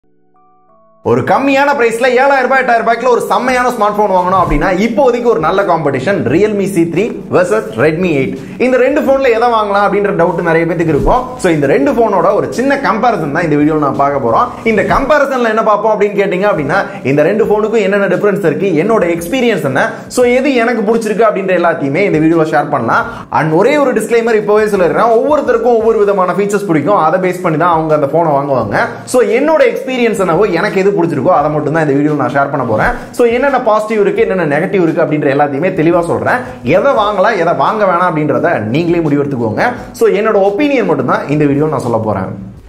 ஒரு கம்மியான பிரைஸ்ல ஏழாயிரம் ரூபாய் எட்டாயிரம் ரூபாய்க்குள்ள ஒரு செம்மையான ஸ்மார்ட் போன் வாங்கணும் அப்படின்னா இப்போதைக்கு ஒரு நல்ல competition Realme C three versus Redmi eight இந்த ரெண்டு போன்ல எதை வாங்கலாம் அப்படின்ற டவுட் நிறைய பேத்துக்கு இருக்கும் ஸோ இந்த ரெண்டு போனோட ஒரு சின்ன கம்பேரிசன் தான் இந்த வீடியோவில் நான் பார்க்க போறோம் இந்த கம்பேரிசன்ல என்ன பார்ப்போம் அப்படின்னு கேட்டீங்க அப்படின்னா இந்த ரெண்டு போனுக்கும் என்னென்ன டிஃபரன்ஸ் இருக்கு என்னோட எக்ஸ்பீரியன்ஸ் என்ன ஸோ எது எனக்கு பிடிச்சிருக்கு அப்படின்ற எல்லாத்தையுமே இந்த வீடியோவில் ஷேர் பண்ணலாம் அண்ட் ஒரே ஒரு டிஸ்க்ளைமர் இப்போவே சொல்லிடுறேன் ஒவ்வொருத்தருக்கும் ஒவ்வொரு விதமான ஃபீச்சர்ஸ் பிடிக்கும் அதை பேஸ் பண்ணி தான் அவங்க அந்த போனை வாங்குவாங்க ஸோ என்னோட எக்ஸ்பீரியன்ஸ் என்னவோ எனக்கு எது பிடிச்சிருக்கோ அதை மட்டும் தான் இந்த வீடியோ நான் ஷேர் பண்ண போறேன் ஸோ என்னென்ன பாசிட்டிவ் இருக்கு என்னென்ன நெகட்டிவ் இருக்கு அப்படின்ற எல்லாத்தையுமே தெளிவாக சொல்றேன் எதை வாங்கலாம் எதை வாங்க வேணாம் அப்படின்றத நீங்களே முடிவெடுத்துக்கோங்க ஸோ என்னோட ஒப்பீனியன் மட்டும் தான் இந்த வீடியோ நான் சொல்ல போறேன்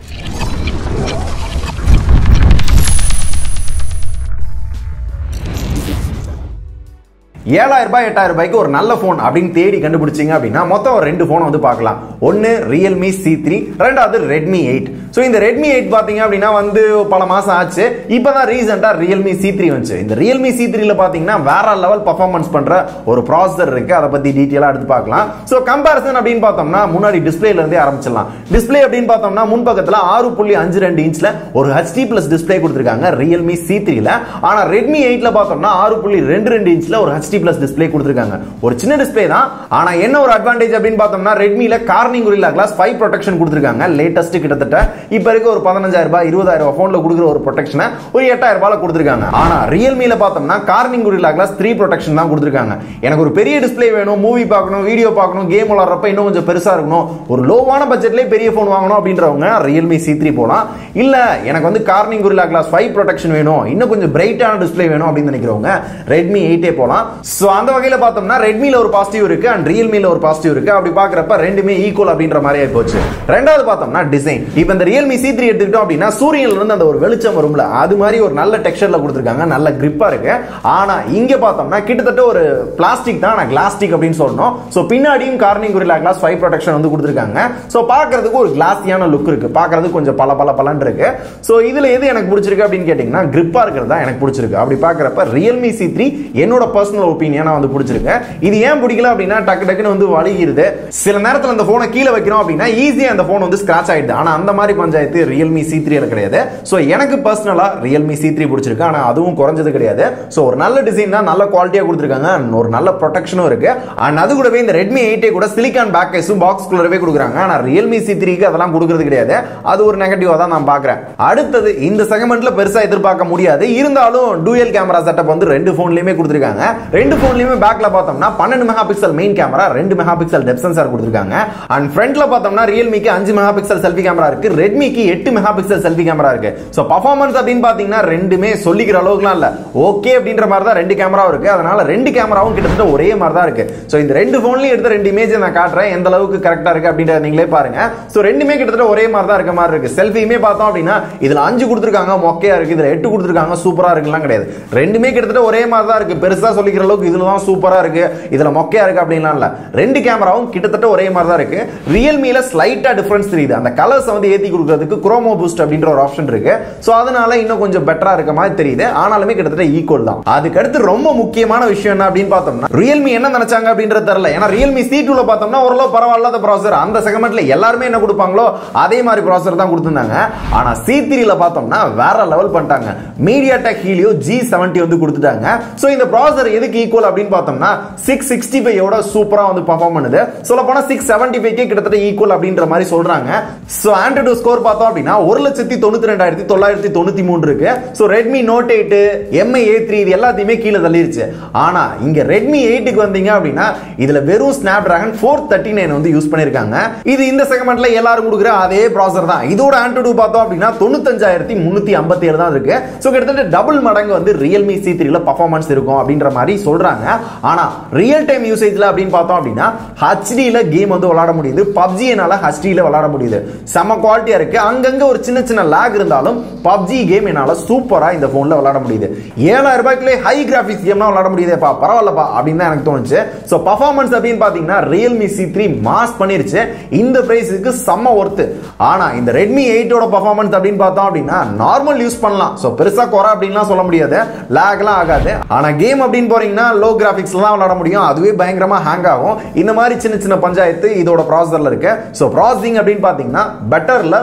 ஏழாயிரம் ரூபாய் எட்டாயிரம் ரூபாய்க்கு ஒரு நல்ல ஃபோன் அப்படின்னு தேடி கண்டுபிடிச்சிங்க அப்படின்னா மொத்தம் ஒரு ரெண்டு ஃபோன் வந்து பார்க்கலாம் ஒன்று ரியல்மி சி த்ரீ ரெண்டாவது ரெட்மி எயிட் ஸோ இந்த ரெட்மி எயிட் பார்த்தீங்க அப்படின்னா வந்து பல மாதம் ஆச்சு இப்போ தான் ரீசெண்டாக ரியல்மி சி த்ரீ வந்துச்சு இந்த ரியல்மி சி த்ரீல பார்த்தீங்கன்னா வேற லெவல் பர்ஃபார்மன்ஸ் பண்ணுற ஒரு ப்ராசஸர் இருக்கு அதை பற்றி டீட்டெயிலாக எடுத்து பார்க்கலாம் ஸோ கம்பேரிசன் அப்படின்னு பார்த்தோம்னா முன்னாடி டிஸ்பிளேல இருந்தே ஆரம்பிச்சிடலாம் டிஸ்பிளே அப்படின்னு பார்த்தோம்னா முன்பக்கத்தில் ஆறு புள்ளி அஞ்சு ரெண்டு இன்ச்ல ஒரு ஹெச்டி பிளஸ் டிஸ்பிளே கொடுத்துருக்காங்க ரியல்மி சி த்ரீல ஆனால் ரெட்மி எயிட்ல பார்த்தோம்னா ஆறு புள்ளி ரெண்டு ரெண்டு இன்ச்ல ஒரு ஹெச்டி பிளஸ் டிஸ்பிளே கொடுத்துருக்காங்க ஒரு சின்ன டிஸ்பிளே தான் ஆனா என்ன ஒரு அட்வான்டேஜ் அப்படின்னு பார்த்தோம்னா ரெட்மில Corning Gorilla Glass five protection கொடுத்துருக்காங்க லேட்டஸ்ட் கிட்டத்தட்ட இப்போ இருக்க ஒரு பதினஞ்சாயிரம் ரூபாய் இருபதாயிரம் ரூபாய் போன்ல கொடுக்குற ஒரு ப்ரொடெக்ஷனை ஒரு எட்டாயிரம் ரூபாய் கொடுத்துருக்காங்க ஆனா ரியல்மில பார்த்தோம்னா Corning Gorilla Glass three protection தான் கொடுத்துருக்காங்க எனக்கு ஒரு பெரிய டிஸ்பிளே வேணும் மூவி பார்க்கணும் வீடியோ பார்க்கணும் கேம் விளாட்றப்ப இன்னும் கொஞ்சம் பெருசா இருக்கணும் ஒரு லோவான பட்ஜெட்லேயே பெரிய ஃபோன் வாங்கணும் அப்படின்றவங்க ரியல்மி சி த்ரீ போகலாம் இல்ல எனக்கு வந்து Corning Gorilla Glass five protection வேணும் இன்னும் கொஞ்சம் பிரைட்டான டிஸ்பிளே வேணும் அப்படின்னு நினைக்கிறவங்க ரெட்மி எயிட்டே போகலாம் ஸோ அந்த வகையில் பார்த்தோம்னா ரெட்மில ஒரு பாசிட்டிவ் இருக்கு அண்ட் ரியல்மில ஒரு பாசிட்டிவ் இருக்கு அப்படி பார்க்குறப்ப ரெண்டுமே ஈக்குவல் அப்படின்ற மாதிரி ஆகி போச்சு ரெண்டாவது பார்த்தோம்னா டிசைன் இப்போ இந்த ரியல்மி சி த்ரீ எடுத்துக்கிட்டோம் அப்படின்னா சூரியன்ல இருந்து அந்த ஒரு வெளிச்சம் வரும்ல அது மாதிரி ஒரு நல்ல டெக்ஸ்டர்ல கொடுத்துருக்காங்க நல்ல கிரிப்பா இருக்கு ஆனா இங்க பார்த்தோம்னா கிட்டத்தட்ட ஒரு பிளாஸ்டிக் தான் நான் கிளாஸ்டிக் அப்படின்னு சொல்லணும் ஸோ பின்னாடியும் Corning Gorilla Glass five protection வந்து கொடுத்துருக்காங்க ஸோ பார்க்கறதுக்கு ஒரு கிளாஸியான லுக் இருக்கு பார்க்கறதுக்கு கொஞ்சம் பல பல பலன் இருக்கு ஸோ இதுல எது எனக்கு பிடிச்சிருக்கு அப்படின்னு கேட்டிங்கன்னா கிரிப்பா இருக்கிறது தான் எனக்கு பிடிச்சிருக்கு அப்படி பார்க்குறப்ப ரியல்மி சி த்ரீ என்னோட பர்சனல் ஒப்பீனியனா வந்து பிடிச்சிருக்கு இது ஏன் பிடிக்கல அப்படின்னா டக்கு டக்குன்னு வந்து வலிகிறது சில நேரத்தில் அந்த போனை கீழே வைக்கிறோம் அப்படின்னா ஈஸியாக அந்த போன் வந்து ஸ்கிராச் ஆயிடுது ஆனால் அந்த மாதிரி பஞ்சாயத்து ரியல்மி சி த்ரீல கிடையாது ஸோ எனக்கு பர்சனலாக ரியல்மி சி த்ரீ பிடிச்சிருக்கு ஆனால் அதுவும் குறைஞ்சது கிடையாது ஸோ ஒரு நல்ல டிசைன் தான் நல்ல குவாலிட்டியாக கொடுத்துருக்காங்க and ஒரு நல்ல ப்ரொடெக்ஷனும் இருக்கு அண்ட் அது கூடவே இந்த ரெட்மி எயிட்டே கூட சிலிக்கான் பேக் கேஸும் பாக்ஸ் குள்ளரவே கொடுக்குறாங்க ஆனால் ரியல்மி சி த்ரீக்கு அதெல்லாம் கொடுக்கறது கிடையாது அது ஒரு நெகட்டிவாக தான் நான் பார்க்குறேன் அடுத்தது இந்த செகமெண்ட்ல பெருசாக எதிர்பார்க்க முடியாது இருந்தாலும் டூயல் கேமரா செட்டப் வந்து ரெண்டு ஃபோன்லையுமே கொடுத்துருக்காங்க ரெண்டு ஃபோன்லையுமே பேக்ல பார்த்தோம்னா பன்னெண்டு மெகா பிக்சல் மெயின் கேமரா ரெண்டு மெகா பிக்சல் டெப் சென்சார் கொடுத்துருக்காங்க அண்ட் ஃப்ரண்ட்ல பார்த்தோம்னா ரியல்மிக்கு அஞ்சு மெகா பிக்சல் செல்ஃபி கேமரா இருக்கு ரெட்மிக்கு எட்டு மெகா பிக்சல் செல்ஃபி கேமரா இருக்கு ஸோ பர்ஃபார்மன்ஸ் அப்படின்னு பார்த்தீங்கன்னா ரெண்டுமே சொல்லிக்கிற அளவுக்குலாம் இல்ல ஓகே அப்படின்ற மாதிரி தான் ரெண்டு கேமராவும் இருக்கு அதனால ரெண்டு கேமராவும் கிட்டத்தட்ட ஒரே மாதிரி தான் இருக்கு ஸோ இந்த ரெண்டு ஃபோன்லயும் எடுத்த ரெண்டு இமேஜ் நான் காட்டுறேன் எந்த அளவுக்கு கரெக்டா இருக்கு அப்படின்றத நீங்களே பாருங்க ஸோ ரெண்டுமே கிட்டத்தட்ட ஒரே மாதிரி தான் இருக்க மாதிரி இருக்கு செல்ஃபியுமே பார்த்தோம் அப்படின்னா இதுல அஞ்சு கொடுத்துருக்காங்க மொக்கையா இருக்கு இதுல எட்டு கொடுத்துருக்காங்க சூப்பரா இருக்குலாம் கிடையாது ரெண்டுமே கிட்டத்தட்ட ஒரே மாதிரி தான் இருக்கு பெருசா சொல்லிக்கிற அளவுக்கு இதுல தான் சூப்பரா இருக்கு இதுல மொக்கையா இருக்கு அப்படின்லாம் இல்ல ரெண்டு கேமராவும் கிட்டத்தட்ட ஒரே மாதிரி தான் இருக்கு ரியல்மில ஸ்லைட்டா டிஃபரன்ஸ் தெரியுது அந்த கலர்ஸ் வந்து ஏத்தி கொடுக்கறதுக்கு குரோமோ பூஸ்ட் அப்படின்ற ஒரு ஆப்ஷன் இருக்கு சோ அதனால இன்னும் கொஞ்சம் பெட்டரா இருக்க மாதிரி தெரியுது ஆனாலுமே கிட்டத்தட்ட ஈக்குவல் தான் அதுக்கு அடுத்து ரொம்ப முக்கியமான விஷயம் என்ன அப்படின்னு பார்த்தோம்னா ரியல்மி என்ன நினைச்சாங்க அப்படின்றது தெரியல ஏன்னா ரியல்மி சி டூல பார்த்தோம்னா ஓரளவு பரவாயில்லாத ப்ராசர் அந்த செகமெண்ட்ல எல்லாருமே என்ன கொடுப்பாங்களோ அதே மாதிரி ப்ராசர் தான் கொடுத்திருந்தாங்க ஆனா சி த்ரீல பார்த்தோம்னா வேற லெவல் பண்ணிட்டாங்க MediaTek Helio G seventy வந்து கொடுத்துட்டாங்க சோ இந்த ப்ராசர் எதுக்கு ஈக்குவல் அப்படின்னு பார்த்தோம்னா சிக்ஸ் சிக்ஸ்டி ஃபைவோட சூப்பரா வந்து பர்ஃபார்ம் பண்ணுது சொல்ல போனா சிக்ஸ் செவன்டி ஃபைவ்க்கே கிட்டத்தட்ட ஈக்குவல் அப்படின்ற மாதிரி சொல்றாங்க ஸோ ஆண்ட்ராய்டு ஸ்கோர் பார்த்தோம் அப்படின்னா ஒரு லட்சத்தி தொண்ணூத்தி ரெண்டாயிரத்தி தொள்ளாயிரத்தி தொண்ணூத்தி மூணு இருக்கு so Redmi Note eight MI A three இது எல்லாத்தையுமே கீழே தள்ளிருச்சு ஆனா இங்க ரெட்மி எயிட்டுக்கு வந்தீங்க அப்படின்னா இதுல வெறும் Snapdragon four thirty nine வந்து யூஸ் பண்ணிருக்காங்க இது இந்த செகமெண்ட்ல எல்லாரும் கொடுக்குற அதே ப்ராசர் தான் இதோட ஆண்ட்ராய்டு பார்த்தோம் அப்படின்னா தொண்ணூத்தஞ்சாயிரத்தி முன்னூத்தி ஐம்பத்தி ஏழு தான் இருக்கு ஸோ கிட்டத்தட்ட டபுள் மடங்கு வந்து ரியல்மி சி த்ரீல பர்ஃபார்மன்ஸ் இருக்கும் அப்படின்ற மாதிரி சொல்றாங்க ஆனா ரியல் டைம் யூசேஜ்ல அப்படின்னு பார்த்தோம் அப்படின்னா ஹச்டியில் கேம் வந்து விளாட முடியுது பப்ஜி என்னால ஹச்டியில் விளாட முடியுது செம குவாலிட்டியா இருக்கு அங்கங்க ஒரு சின்ன சின்ன லேக் இருந்தாலும் பப்ஜி கேம் என்னால சூப்பரா இந்த போன்ல விளாட முடியுது ஏழாயிரம் ரூபாய்க்குள்ளே ஹை கிராபிக்ஸ் கேம்லாம் விளாட முடியுதேப்பா பரவாயில்லப்பா அப்படின்னு தான் எனக்கு தோணுச்சு ஸோ பர்ஃபார்மன்ஸ் அப்படின்னு பாத்தீங்கன்னா ரியல்மி சி த்ரீ மாஸ் பண்ணிருச்சு இந்த பிரைஸுக்கு செம்ம ஒர்த்து ஆனா இந்த ரெட்மி எயிட்டோட பர்ஃபார்மன்ஸ் அப்படின்னு பார்த்தோம் அப்படின்னா நார்மல் யூஸ் பண்ணலாம் ஸோ பெருசா குறை அப்படின்லாம் சொல்ல முடியாது லேக்லாம் ஆகாது ஆனா கேம் அப்படின்னு போறீங்கன்னா லோ கிராபிக்ஸ்ல தான் விளாட முடியும் அதுவே பயங்கரமா ஹேங் ஆகும் இந்த மாதிரி சின்ன சின்ன பஞ்சாயத்து இதோட ப்ராசஸர்ல இருக்கு ஸோ ப்ராசஸிங் அப்படின்னு பாத்தீங்கன்னா பெட்டர்ல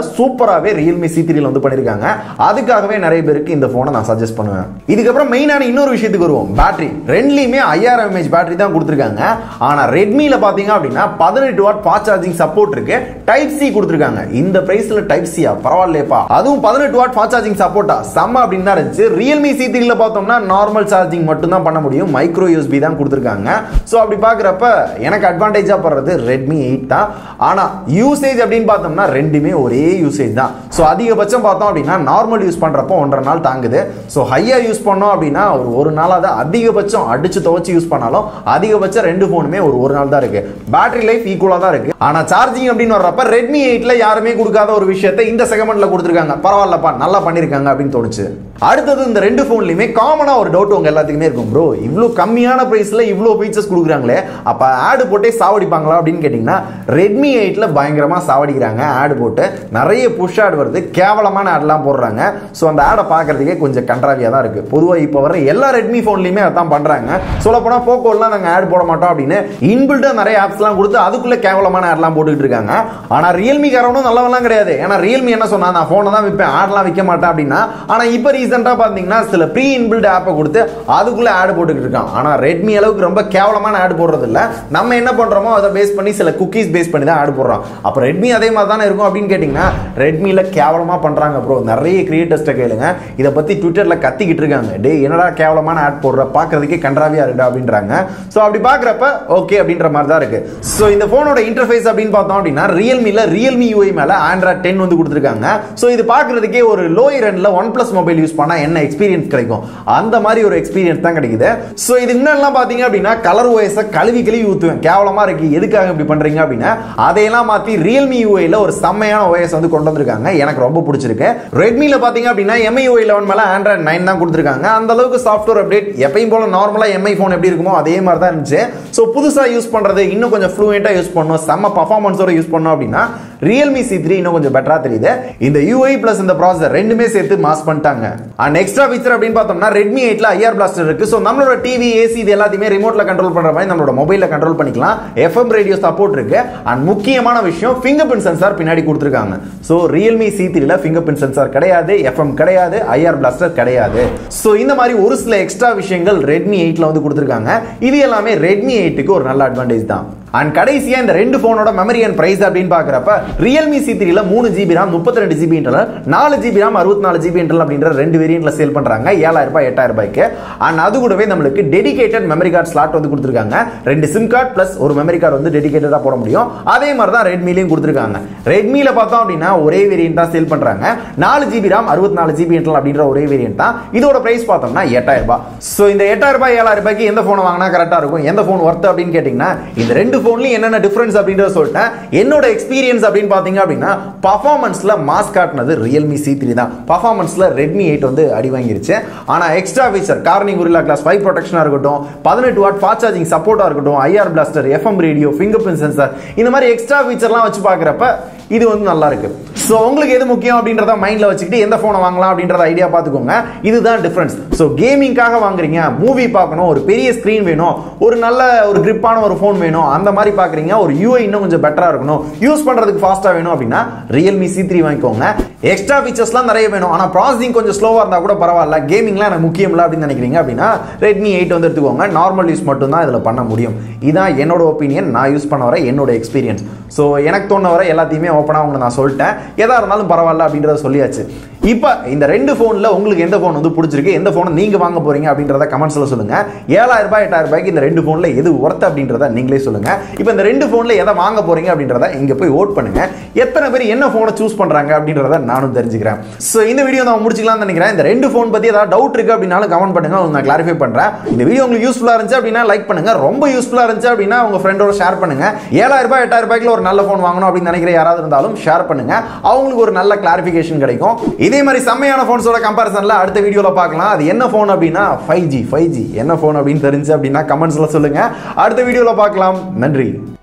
சூப்பராகவே ரியல்மி சி த்ரீல வந்து பண்ணியிருக்காங்க அதுக்காகவே நிறைய பேருக்கு இந்த ஃபோனை நான் சஜஸ்ட் பண்ணுவேன் இதுக்கப்புறம் மெயினான இன்னொரு விஷயத்துக்கு வருவோம் பேட்டரி ரெண்டுலையுமே ஐயாயிரம் எம்ஏஹெச் பேட்டரி தான் கொடுத்துருக்காங்க ஆனா ரெட்மில பாத்தீங்க அப்படின்னா பதினெட்டு வாட் ஃபாஸ்ட் சார்ஜிங் சப்போர்ட் இருக்கு டைப் சி கொடுத்துருக்காங்க இந்த பிரைஸ்ல டைப் சியா பரவாயில்லையப்பா அதுவும் பதினெட்டு வாட் ஃபாஸ்ட் சார்ஜிங் சப்போர்ட்டா செம்ம அப்படின்னு தான் இருந்துச்சு ரியல்மி சி த்ரீல பார்த்தோம்னா நார்மல் சார்ஜிங் மட்டும் தான் பண்ண முடியும் மைக்ரோ யூஎஸ்பி தான் கொடுத்துருக்காங்க ஸோ அப்படி பார்க்குறப்ப எனக்கு அட்வான்டேஜா படுறது ரெட்மி எயிட் தான் ஆனா யூசேஜ் அப்படின்னு பார்த்தோம்னா ரெண்டுமே ஒரே யூசேஜ் தான் ஸோ அதிகபட்சம் பார்த்தோம் அப்படின்னா நார்மல் யூஸ் பண்றப்போ ஒன்றரை நாள் தாங்குது ஸோ ஹையா யூஸ் பண்ணோம் அப்படின்னா ஒரு ஒரு நாளாவது அதிகபட்சம் அடிச்சு துவச்சு யூஸ் பண்ணாலும் அதிகபட்சம் ரெண்டு ஃபோனுமே ஒரு ஒரு நாள் தான் இருக்கு பேட்டரி லைஃப் ஈக்குவலாக தான் இருக்கு ஆனா சார்ஜிங் அப்படின்னு வர்றப்ப ரெட்மி எயிட்ல யாருமே கொடுக்காத ஒரு விஷயத்தை இந்த செகமெண்ட்ல கொடுத்துருக்காங்க பரவாயில்லப்பா நல்லா பண்ணிருக்காங்க அப்படின்னு தோணுச்சு அடுத்தது இந்த ரெண்டு ஃபோன்லையுமே காமனா ஒரு டவுட் உங்க எல்லாத்துக்குமே இருக்கும் ப்ரோ இவ்வளோ கம்மியான பிரைஸ்ல இவ்வளோ ஃபீச்சர்ஸ் கொடுக்குறாங்களே அப்ப ஆடு போட்டே சாவடிப்பாங்களா அப்படின்னு கேட்டிங்கன்னா ரெட்மி எயிட்ல பயங்கரமா சாவடிக்கிறாங்க ஆடு போட்டு நிறைய புஷ் ஆட் வருது கேவலமான ஆட்லாம் போடுறாங்க ஸோ அந்த ஆடை பார்க்கறதுக்கே கொஞ்சம் கன்றாவியாக தான் இருக்கு பொதுவாக இப்போ வர எல்லா ரெட்மி ஃபோன்லையுமே அதான் பண்றாங்க சொல்ல போனால் போக்கோலாம் நாங்கள் ஆட் போட மாட்டோம் அப்படின்னு இன்பில்டாக நிறைய ஆப்ஸ்லாம் கொடுத்து அதுக்குள்ள கேவலமான ஆட்லாம் போட்டுக்கிட்டு இருக்காங்க ஆனால் ரியல்மி காரவனும் நல்லவெல்லாம் கிடையாது ஏன்னா ரியல்மி என்ன சொன்னா நான் ஃபோனை தான் விற்பேன் ஆட்லாம் விற்க மாட்டேன் அப்படின்னா ஆனால் இப்போ ரீசெண்டாக பார்த்தீங்கன்னா சில ப்ரீ இன்பில்ட் ஆப்பை கொடுத்து அதுக்குள்ள ஆட் போட்டுக்கிட்டு இருக்கான் ஆனால் ரெட்மி அளவுக்கு ரொம்ப கேவலமான ஆட் போடுறது இல்ல நம்ம என்ன பண்றோமோ அதை பேஸ் பண்ணி சில குக்கீஸ் பேஸ் பண்ணி தான் ஆட் போடுறோம் அப்போ ரெட்மி அதே மாதிரி தானே இருக்கும் அப்படின்னு கேட்டிங்கன்னா ரெட்மியில் கேவலமாக பண்ணுறாங்க ப்ரோ நிறைய கிரியேட்டர்ஸ்ட்டை கேளுங்க இதை பற்றி ட்விட்டரில் கத்திக்கிட்டு இருக்காங்க டே என்னடா கேவலமான ஆட் போடுற பார்க்கறதுக்கே கன்றாவியா இருக்குடா அப்படின்றாங்க ஸோ அப்படி பார்க்குறப்ப ஓகே அப்படின்ற மாதிரி தான் இருக்கு ஸோ இந்த ஃபோனோட இன்டர்ஃபேஸ் அப்படின்னு பார்த்தோம் அப்படின்னா ரியல்மியில் ரியல்மி யூஐ மேலே ஆண்ட்ராய்ட் டென் வந்து கொடுத்துருக்காங்க ஸோ இது பார்க்கறதுக்கே ஒரு லோ ரன்ல ஒன் பிளஸ் மொபைல் யூஸ் பண்ணால் என்ன எக்ஸ்பீரியன்ஸ் கிடைக்கும் அந்த மாதிரி ஒரு எக்ஸ்பீரியன்ஸ் தான் கிடைக்குது ஸோ இதுக்கு முன்னாடிலாம் பார்த்தீங்க அப்படின்னா கலர் ஓஎஸை கழுவி கழுவி ஊற்றுவேன் கேவலமாக இருக்கு எதுக்காக இப்படி பண்ணுறீங்க அப்படின்னா அதையெல்லாம் மாற்றி ரியல்மி யூஐல ஒரு செம்மையான ஓஎஸ் வந்து கொண்டு வந்திருக்காங்க எனக்கு ரொம்ப பிடிச்சிருக்கு ரெட்மியில் பார்த்தீங்க அப்படின்னா எம்ஐ யூஐ லெவன் மேலே ஆண்ட்ராய்ட் நைன் தான் கொடுத்துருக்காங்க அந்த அளவுக்கு சாஃப்ட்வேர் அப்டேட் எப்பயும் போல நார்மலாக எம்ஐ ஃபோன் எப்படி இருக்குமோ அதே மாதிரி தான் இருந்துச்சு ஸோ புதுசாக யூஸ் பண்ணுறது இன்னும் கொஞ்சம் ஃப்ளூயண்ட்டாக யூஸ் பண்ணணும் செம்ம பர்ஃபார்மன்ஸோட யூஸ் பண்ணோம் அப்படின்னா ரியல்மி சி த்ரீ இன்னும் கொஞ்சம் பெட்டரா தெரியுது இந்த யூஐ பிளஸ் இந்த ப்ராசஸர் ரெண்டுமே சேர்த்து மாஸ் பண்ணிட்டாங்க அண்ட் எக்ஸ்ட்ரா ஃபீச்சர் அப்படின்னு பார்த்தோம்னா ரெட்மி எயிட்ல ஐஆர் பிளாஸ்டர் இருக்கு ஸோ நம்மளோட டிவி ஏசி இது எல்லாத்தையுமே ரிமோட்ல கண்ட்ரோல் பண்ற மாதிரி நம்மளோட மொபைல்ல கண்ட்ரோல் பண்ணிக்கலாம் எஃப்எம் ரேடியோ சப்போர்ட் இருக்கு அண்ட் முக்கியமான விஷயம் ஃபிங்கர் பிரிண்ட் சென்சார் பின்னாடி கொடுத்துருக்காங்க ஸோ ரியல்மி சி த்ரீல ஃபிங்கர் பிரிண்ட் சென்சார் கிடையாது எஃப்எம் கிடையாது ஐஆர் பிளாஸ்டர் கிடையாது ஸோ இந்த மாதிரி ஒரு சில எக்ஸ்ட்ரா விஷயங்கள் ரெட்மி எயிட்ல வந்து கொடுத்துருக்காங்க இது எல்லாமே ரெட்மி எயிட்டுக்கு ஒரு நல்ல அட்வான்டேஜ் தான் அண்ட் கடைசியா இந்த ரெண்டு போனோட மெமரி அண்ட் பிரைஸ் அப்படின்னு பாக்குறப்ப ரியல்மி சி த்ரீல மூணு ஜிபி ராம் முப்பத்தி ரெண்டு ஜிபி இன்டர்னல் நாலு ஜிபி ராம் அறுபத்தி நாலு ஜிபி இன்டர்னல் அப்படின்ற ரெண்டு வேரியன்ட்ல சேல் பண்றாங்க ஏழாயிரம் ரூபாய் எட்டாயிரம் ரூபாய்க்கு அண்ட் அது கூடவே நம்மளுக்கு டெடிகேட்டட் மெமரி கார்டு ஸ்லாட் வந்து கொடுத்துருக்காங்க ரெண்டு சிம் கார்டு பிளஸ் ஒரு மெமரி கார்டு வந்து டெடிகேட்டடா போட முடியும் அதே மாதிரி தான் ரெட்மிலையும் கொடுத்துருக்காங்க ரெட்மில பார்த்தோம் அப்படின்னா ஒரே வேரியன்ட் தான் சேல் பண்றாங்க நாலு ஜிபி ராம் அறுபத்தி நாலு ஜிபி இன்டர்னல் அப்படின்ற ஒரே வேரியன்ட் தான் இதோட பிரைஸ் பார்த்தோம்னா எட்டாயிரம் ரூபாய் ஸோ இந்த எட்டாயிரம் ரூபாய் ஏழாயிரம் ரூபாய்க்கு எந்த போன் வாங்கினா கரெக்டா இருக்கும் எந்த போன் ஒர்த் அப்படின்னு கேட்டீங்கன்னா இந்த ரெண்டு போன்லயும் என்னென்ன டிஃபரன்ஸ் அப்படின்றத சொல்லிட்டேன் என்னோட எக்ஸ்பீரியன்ஸ் அப்படின்னு பாத்தீங்க அப்படின்னா பர்ஃபார்மன்ஸ்ல மாஸ் காட்டினது ரியல்மி சி த்ரீ தான் பர்ஃபார்மன்ஸ்ல ரெட்மி எயிட் வந்து அடி வாங்கிருச்சு ஆனா எக்ஸ்ட்ரா ஃபீச்சர் கார்னிங் உரிலா கிளாஸ் ஃபைவ் ப்ரொடெக்ஷனா இருக்கட்டும் பதினெட்டு வாட் ஃபாஸ்ட் சார்ஜிங் சப்போர்ட்டா இருக்கட்டும் IR blaster FM radio fingerprint sensor இந்த மாதிரி எக்ஸ்ட்ரா ஃபீச்சர்லாம் வச்சு பார்க்குறப்ப இது வந்து நல்லா இருக்கு ஸோ உங்களுக்கு எது முக்கியம் அப்படின்றத மைண்ட்ல வச்சுக்கிட்டு எந்த ஃபோனை வாங்கலாம் அப்படின்றத ஐடியா பார்த்துக்கோங்க இதுதான் டிஃபரன்ஸ் ஸோ கேமிங்காக வாங்குறீங்க மூவி பார்க்கணும் ஒரு பெரிய ஸ்க்ரீன் வேணும் ஒரு நல்ல ஒரு கிரிப்பான ஒரு ஃபோன் வேணும் அந்த மாதிரி பார்க்குறீங்க ஒரு யூஐ இன்னும் கொஞ்சம் பெட்டரா இருக்கணும் யூஸ் பண்றதுக்கு ஃபாஸ்ட்டாக வேணும் அப்படின்னா ரியல்மி சி த்ரீ வாங்கிக்கோங்க எக்ஸ்ட்ரா ஃபீச்சர்ஸ்லாம் நிறைய வேணும் ஆனால் ப்ராசஸிங் கொஞ்சம் ஸ்லோவாக இருந்தால் கூட பரவாயில்ல கேமிங்லாம் எனக்கு முக்கியம் இல்லை அப்படின்னு நினைக்கிறீங்க அப்படின்னா ரெட்மி எயிட் வந்து எடுத்துக்கோங்க நார்மல் யூஸ் மட்டும் தான் இதில் பண்ண முடியும் இதான் என்னோட ஒப்பீனியன் நான் யூஸ் பண்ண வர என்னோட எக்ஸ்பீரியன்ஸ் ஸோ எனக்கு தோண வர எல்லாத்தையுமே ஓப்பனாக உங்களுக்கு நான் சொல்லிட்டேன் எதா இருந்தாலும் பரவாயில்ல அப்படின்றத சொல்லியாச்சு இப்போ இந்த ரெண்டு ஃபோனில் உங்களுக்கு எந்த ஃபோன் வந்து பிடிச்சிருக்கு எந்த ஃபோனை நீங்கள் வாங்க போறீங்க அப்படின்றத கமெண்ட்ஸில் சொல்லுங்க ஏழாயிரம் ரூபாய் எட்டாயிரம் ரூபாய்க்கு இந்த ரெண்டு ஃபோனில் எது ஒர்த் அப்படின்றத நீங்களே சொல்லுங்க இப்போ இந்த ரெண்டு ஃபோனில் எதை வாங்க போறீங்க அப்படின்றத இங்கே போய் ஓட் பண்ணுங்க எத்தனை பேர் என்ன ஃபோனை சூஸ் பண்ணுறாங்க அப்படின்றத நானும் தெரிஞ்சுக்கிறேன் ஸோ இந்த வீடியோ நான் முடிச்சிக்கலாம்னு நினைக்கிறேன் இந்த ரெண்டு ஃபோன் பற்றி ஏதாவது டவுட் இருக்கு அப்படின்னாலும் கமெண்ட் பண்ணுங்க உங்களுக்கு நான் கிளாரிஃபை பண்ணுறேன் இந்த வீடியோ உங்களுக்கு யூஸ்ஃபுல்லாக இருந்துச்சு அப்படின்னா லைக் பண்ணுங்க ரொம்ப யூஸ்ஃபுல்லாக இருந்துச்சு அப்படின்னா உங்க ஃப்ரெண்டோட ஷேர் பண்ணுங்க ஏழாயிரம் ரூபாய் எட்டாயிரம் ரூபாய்க்கு ஒரு நல்ல ஃபோன் வாங்கணும் அப்படின்னு நினைக்கிற யாராவது இருந்தாலும் ஷேர் பண்ணுங்க அவங்களுக்கு ஒரு நல்ல கிளாரிஃபிகேஷன் கிடைக்கும் இதே மாதிரி செம்மையான ஃபோன்ஸோட கம்பேரிசன்ல அடுத்த வீடியோல பார்க்கலாம் அது என்ன ஃபோன் அப்படின்னா ஃபைவ் ஜி ஃபைவ் ஜி என்ன ஃபோன் அப்படின்னு தெரிஞ்சு அப்படின்னா கமெண்ட்ஸ்ல சொல்லுங்க அடுத்த வீடியோல பார்க்கலாம் நன்றி